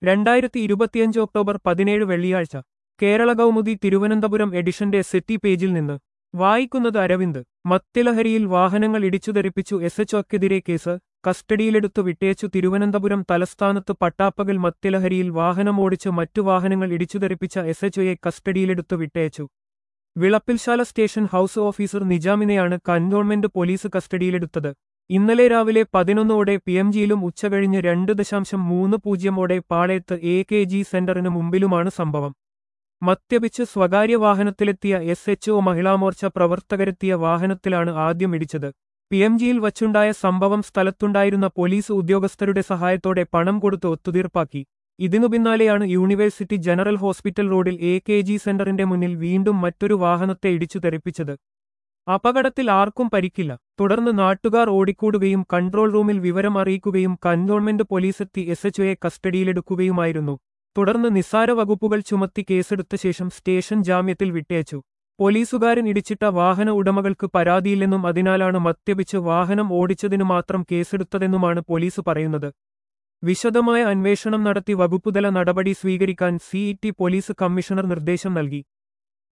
രണ്ടായിരത്തി ഇരുപത്തിയഞ്ച് ഒക്ടോബർ പതിനേഴ് വെള്ളിയാഴ്ച കേരള കൗമുദി തിരുവനന്തപുരം എഡിഷന്റെ സെറ്റി പേജിൽ നിന്ന് വായിക്കുന്നത് അരവിന്ദ് മദ്യലഹരിയിൽ വാഹനങ്ങൾ ഇടിച്ചുതെറിപ്പിച്ചു എസ് എച്ച്ഒക്കെതിരെ കേസ് കസ്റ്റഡിയിലെടുത്തു വിട്ടേച്ചു തിരുവനന്തപുരം തലസ്ഥാനത്ത് പട്ടാപ്പകൽ മദ്യലഹരിയിൽ വാഹനമോടിച്ച് മറ്റു വാഹനങ്ങൾ ഇടിച്ചുതെറിപ്പിച്ച എസ് എച്ച്ഒയെ കസ്റ്റഡിയിലെടുത്തു വിട്ടയച്ചു വിളപ്പിൽശാല സ്റ്റേഷൻ ഹൌസ് ഓഫീസർ നിജാമിനെയാണ് കന്റോൺമെന്റ് പോലീസ് കസ്റ്റഡിയിലെടുത്തത് ഇന്നലെ രാവിലെ പതിനൊന്നോടെ പി എം ജിയിലും ഉച്ചകഴിഞ്ഞ് രണ്ട് ദശാംശം മൂന്ന് പൂജ്യമോടെ പാളയത്ത് എ കെ ജി സെന്ററിന് മുമ്പിലുമാണ് സംഭവം മദ്യപിച്ച് സ്വകാര്യ വാഹനത്തിലെത്തിയ എസ് എച്ച്ഒ മഹിളാമോർച്ച പ്രവർത്തകരെത്തിയ വാഹനത്തിലാണ് ആദ്യം ഇടിച്ചത് പി എം ജിയിൽ വച്ചുണ്ടായ സംഭവം സ്ഥലത്തുണ്ടായിരുന്ന പോലീസ് ഉദ്യോഗസ്ഥരുടെ സഹായത്തോടെ പണം കൊടുത്ത് ഒത്തുതീർപ്പാക്കി ഇതിനു പിന്നാലെയാണ് യൂണിവേഴ്സിറ്റി ജനറൽ ഹോസ്പിറ്റൽ റോഡിൽ എ കെ ജി സെന്ററിന്റെ മുന്നിൽ വീണ്ടും മറ്റൊരു വാഹനത്തെ ഇടിച്ചു തെറിപ്പിച്ചത് അപകടത്തിൽ ആർക്കും പരിക്കില്ല തുടർന്ന് നാട്ടുകാർ ഓടിക്കൂടുകയും കൺട്രോൾ റൂമിൽ വിവരം അറിയിക്കുകയും കന്റോൺമെന്റ് പോലീസെത്തി എസ് എച്ച്ഒയെ കസ്റ്റഡിയിലെടുക്കുകയുമായിരുന്നു തുടർന്ന് നിസ്സാര വകുപ്പുകൾ ചുമത്തി കേസെടുത്ത ശേഷം സ്റ്റേഷൻ ജാമ്യത്തിൽ വിട്ടയച്ചു പോലീസുകാരൻ ഇടിച്ചിട്ട വാഹന ഉടമകൾക്ക് പരാതിയില്ലെന്നും അതിനാലാണ് മദ്യപിച്ച് വാഹനം ഓടിച്ചതിനു മാത്രം കേസെടുത്തതെന്നുമാണ് പോലീസ് പറയുന്നത് വിശദമായ അന്വേഷണം നടത്തി വകുപ്പുതല നടപടി സ്വീകരിക്കാൻ സിഇടി പോലീസ് കമ്മീഷണർ നിർദ്ദേശം നൽകി